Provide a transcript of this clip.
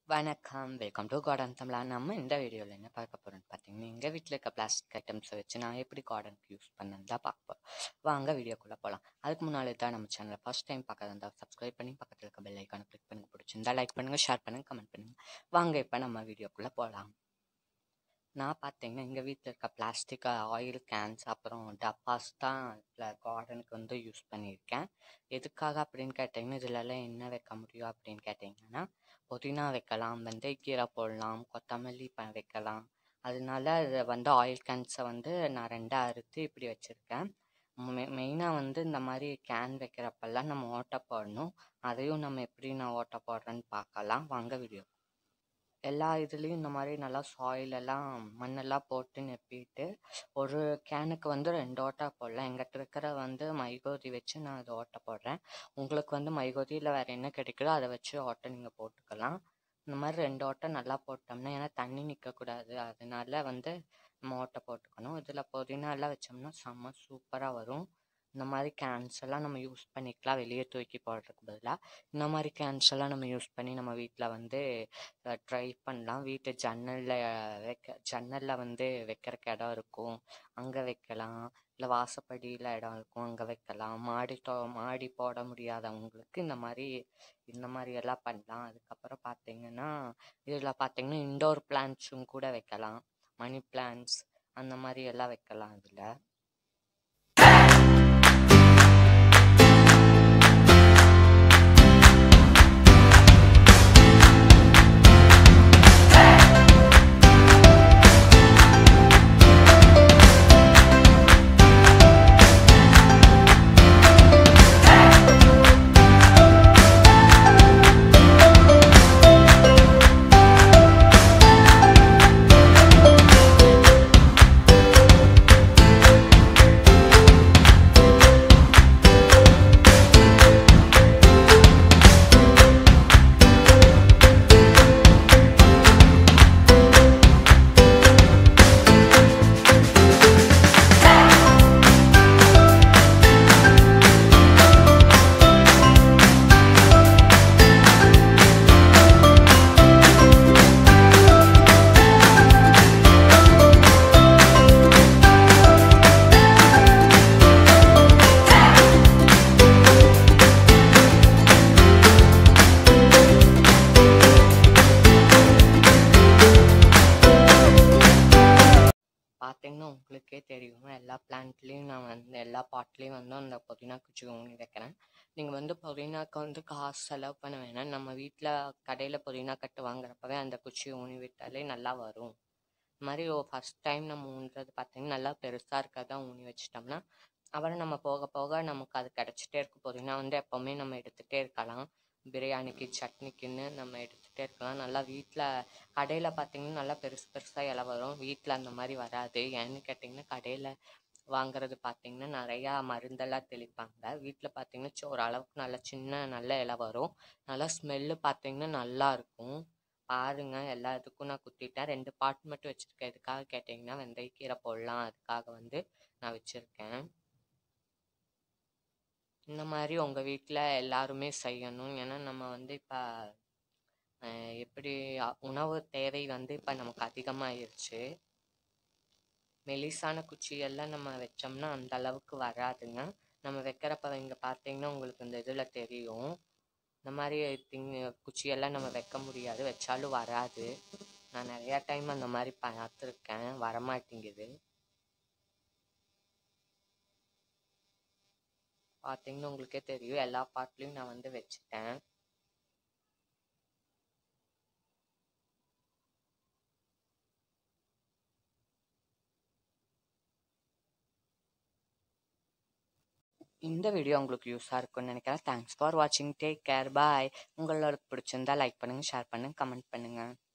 வணக்கம் welcome to garden தமிழா நம்ம இந்த வீடியோவில் என்ன பார்க்க போகிறோம்னு பார்த்தீங்கன்னா எங்கள் வீட்டில் இருக்க பிளாஸ்டிக் ஐட்டம்ஸை வச்சு நான் எப்படி கார்டனுக்கு யூஸ் பண்ணேன்னு தான் பார்க்க போகிறோம் வாங்க வீடியோக்குள்ளே போகலாம் அதுக்கு முன்னாடி தான் நம்ம சேனலை ஃபஸ்ட் டைம் பார்க்க இருந்தால் சப்ஸ்கிரைப் பண்ணி பக்கத்தில் இருக்க பெல் ஐக்கானை கிளிக் பண்ணி பிடிச்சிருந்தா லைக் பண்ணுங்கள் ஷேர் பண்ணுங்கள் கமெண்ட் பண்ணுங்கள் வாங்க இப்போ நம்ம வீடியோக்குள்ளே போகலாம் நான் பார்த்தீங்கன்னா எங்கள் வீட்டில் இருக்க பிளாஸ்டிக் ஆயில் கேன்ஸ் அப்புறம் டப்பாஸ் தான் கார்டனுக்கு வந்து யூஸ் பண்ணியிருக்கேன் எதுக்காக அப்படின்னு கேட்டிங்கன்னா இதுலலாம் என்ன வைக்க முடியும் அப்படின்னு கேட்டிங்கன்னா புதினா வைக்கலாம் வெந்தயக்கீரை போடலாம் கொத்தமல்லி ப வைக்கலாம் அதனால இதை வந்து ஆயில் கேன்ஸை வந்து நான் ரெண்டாக அறுத்து இப்படி வச்சுருக்கேன் மெ மெயினாக வந்து இந்த மாதிரி கேன் வைக்கிறப்பெல்லாம் நம்ம ஓட்டை போடணும் அதையும் நம்ம எப்படி நான் ஓட்டை போடுறேன்னு பார்க்கலாம் வாங்க வீடியோ எல்லா இதுலேயும் இந்த மாதிரி நல்லா சாயிலெல்லாம் மண்ணெல்லாம் போட்டு நெப்பிட்டு ஒரு கேனுக்கு வந்து ரெண்டு ஓட்டை போடலாம் எங்கிட்ட இருக்கிற வந்து மைகோதி வச்சு நான் அதை ஓட்டை போடுறேன் உங்களுக்கு வந்து மைகோதியில் வேறு என்ன கிடைக்குதோ அதை வச்சு ஓட்டை நீங்கள் போட்டுக்கலாம் இந்த மாதிரி ரெண்டு ஓட்டை நல்லா போட்டோம்னா ஏன்னா தண்ணி நிற்கக்கூடாது அதனால வந்து நம்ம ஓட்டை போட்டுக்கணும் இதில் புதினா எல்லாம் வச்சோம்னா செம்ம சூப்பராக வரும் இந்த மாதிரி கேன்ஸ் எல்லாம் நம்ம யூஸ் பண்ணிக்கலாம் வெளியே தூக்கி போடுறதுக்கு பதிலாக இந்த மாதிரி கேன்ஸ் எல்லாம் நம்ம யூஸ் பண்ணி நம்ம வீட்டில் வந்து ட்ரை பண்ணலாம் வீட்டு ஜன்னலில் வைக்க ஜன்னலில் வந்து வைக்கிறக்கு இடம் இருக்கும் அங்கே வைக்கலாம் இல்லை வாசப்படியில் இடம் இருக்கும் அங்கே வைக்கலாம் மாடி தோ மாடி போட முடியாதவங்களுக்கு இந்த மாதிரி இந்த மாதிரி எல்லாம் பண்ணலாம் அதுக்கப்புறம் பார்த்தீங்கன்னா இதில் பார்த்தீங்கன்னா இண்டோர் பிளான்ட்ஸும் கூட வைக்கலாம் மணி பிளான்ட்ஸ் அந்த மாதிரி எல்லாம் வைக்கலாம் இதில் பார்த்தீங்கன்னா உங்களுக்கே தெரியும் எல்லா பிளான்ட்லேயும் நான் வந்து எல்லா பாட்லேயும் வந்து அந்த புதினா குச்சி ஊனி வைக்கிறேன் நீங்கள் வந்து புதினாக்கு வந்து காசு செலவு பண்ண வேணாம் நம்ம வீட்டில் கடையில் புதினா கட்டு வாங்குறப்பவே அந்த குச்சி ஊனி விட்டாலே நல்லா வரும் இந்த மாதிரி ஃபஸ்ட் டைம் நம்ம ஊன்றது பார்த்தீங்கன்னா நல்லா பெருசாக இருக்கிறதா ஊனி வச்சிட்டோம்னா அப்புறம் நம்ம போக போக நமக்கு அது கிடச்சிட்டே இருக்கும் புதினா வந்து எப்போவுமே நம்ம எடுத்துகிட்டே இருக்கலாம் பிரியாணிக்கு சட்னிக்குன்னு நம்ம எடுத்துகிட்டே இருக்கலாம் நல்லா வீட்டில் கடையில் பார்த்தீங்கன்னா நல்லா பெருசு பெருசாக இலை வரும் வீட்டில் அந்த மாதிரி வராது ஏன்னு கேட்டிங்கன்னா கடையில் வாங்குறது பார்த்தீங்கன்னா நிறையா மருந்தெல்லாம் தெளிப்பாங்க வீட்டில் பார்த்தீங்கன்னா ஒரு அளவுக்கு நல்லா சின்ன நல்ல இலை வரும் நல்லா ஸ்மெல்லு பார்த்தீங்கன்னா நல்லா இருக்கும் பாருங்க எல்லா இதுக்கும் நான் குத்திட்டேன் ரெண்டு பாட் மட்டும் வச்சுருக்கேன் எதுக்காக கேட்டிங்கன்னா வெந்தயக்கீரை போடலாம் அதுக்காக வந்து நான் வச்சுருக்கேன் இந்த மாதிரி உங்கள் வீட்டில் எல்லாருமே செய்யணும் ஏன்னா நம்ம வந்து இப்போ எப்படி உணவு தேவை வந்து இப்போ நமக்கு அதிகமாகிருச்சு மெலிசான குச்சியெல்லாம் நம்ம வச்சோம்னா அந்த அளவுக்கு வராதுங்க நம்ம வைக்கிறப்ப இங்கே பார்த்தீங்கன்னா உங்களுக்கு இந்த இதில் தெரியும் இந்த மாதிரி திங் குச்சியெல்லாம் நம்ம வைக்க முடியாது வச்சாலும் வராது நான் நிறையா டைம் அந்த மாதிரி பார்த்துருக்கேன் வரமாட்டேங்குது பார்த்தீங்கன்னா உங்களுக்கே தெரியும் எல்லா பாட்லேயும் நான் வந்து வச்சுட்டேன் இந்த வீடியோ உங்களுக்கு யூஸாக இருக்கும்னு நினைக்கிறேன் தேங்க்ஸ் ஃபார் வாட்சிங் டேக் கேர் பாய் உங்களுக்கு பிடிச்சிருந்தா லைக் பண்ணுங்கள் ஷேர் பண்ணுங்கள் கமெண்ட் பண்ணுங்கள்